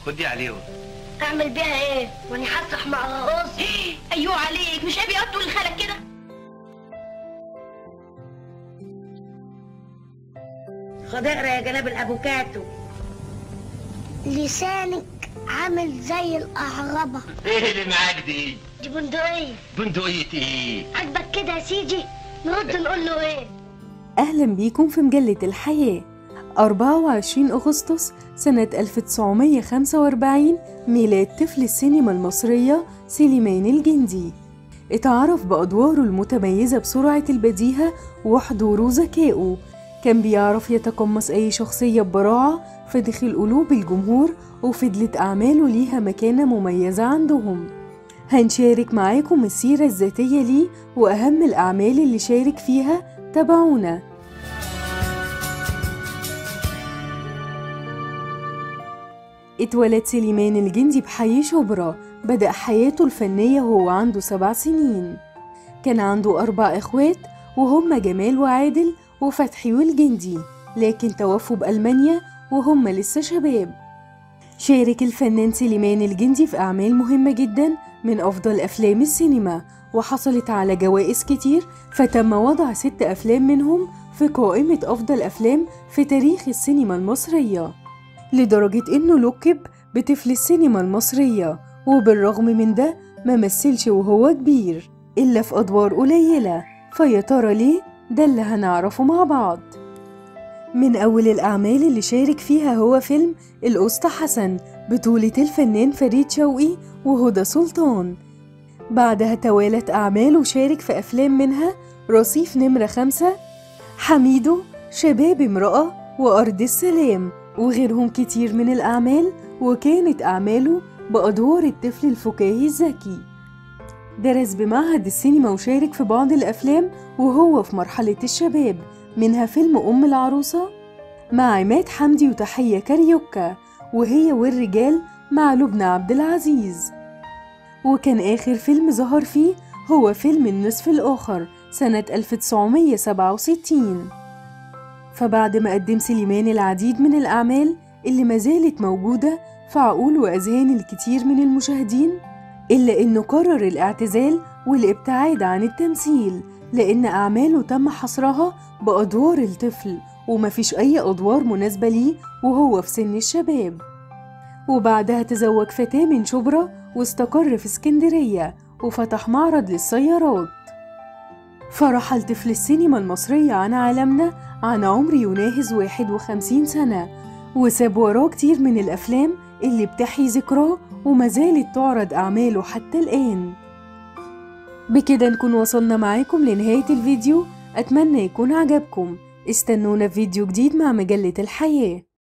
خدي عليهم اعمل بيها ايه واني هسرح مع الغاص ايوه عليك مش عيب يقعد تقول لخالك كده خد اقرا يا جناب الافوكاتو لسانك عامل زي الأعربة ايه اللي معاك دي دي بندقية بندقية ايه عاجبك كده يا سيدي نرد نقول له ايه أهلا بيكم في مجلة الحياة 24 أغسطس سنة 1945 ميلاد طفل السينما المصرية سليمان الجندي اتعرف بأدواره المتميزة بسرعة البديهة وحضوره وذكائه كان بيعرف يتقمص أي شخصية ببراعة فدخل قلوب الجمهور وفضلت أعماله ليها مكانة مميزة عندهم هنشارك معاكم السيرة الذاتية ليه وأهم الأعمال اللي شارك فيها تابعونا اتولد سليمان الجندي بحي شبرا بدأ حياته الفنية وهو عنده سبع سنين كان عنده أربع إخوات وهم جمال وعادل وفتحي والجندي لكن توفوا بألمانيا وهم لسه شباب شارك الفنان سليمان الجندي في أعمال مهمة جدا من أفضل أفلام السينما وحصلت على جوائز كتير فتم وضع ست أفلام منهم في قائمة أفضل أفلام في تاريخ السينما المصرية لدرجة إنه لقب بطفل السينما المصرية وبالرغم من ده ما مثلش وهو كبير إلا في أدوار قليلة فيا ترى ليه؟ ده اللي هنعرفه مع بعض من أول الأعمال اللي شارك فيها هو فيلم الأسطى حسن بطولة الفنان فريد شوقي وهدى سلطان بعدها توالت أعمال وشارك في أفلام منها رصيف نمرة خمسة حميدو شباب امرأة وأرض السلام وغيرهم كتير من الأعمال وكانت أعماله بأدوار الطفل الفكاهي الذكي درس بمعهد السينما وشارك في بعض الأفلام وهو في مرحلة الشباب منها فيلم أم العروسة مع عماد حمدي وتحية كاريوكا وهي والرجال مع لبنى عبد العزيز وكان آخر فيلم ظهر فيه هو فيلم النصف الآخر سنة 1967 فبعد ما قدم سليمان العديد من الأعمال اللي ما زالت موجودة في عقول وأذهان الكثير من المشاهدين إلا إنه قرر الاعتزال والابتعاد عن التمثيل لأن أعماله تم حصرها بأدوار الطفل ومفيش أي أدوار مناسبة ليه وهو في سن الشباب وبعدها تزوج فتاة من شبرا واستقر في اسكندرية وفتح معرض للسيارات فرحل طفل السينما المصرية عن عالمنا عن عمر يناهز 51 سنة وساب وراه كتير من الأفلام اللي بتحيي ذكراه وما زالت تعرض أعماله حتى الآن بكده نكون وصلنا معاكم لنهاية الفيديو أتمنى يكون عجبكم استنونا في فيديو جديد مع مجلة الحياة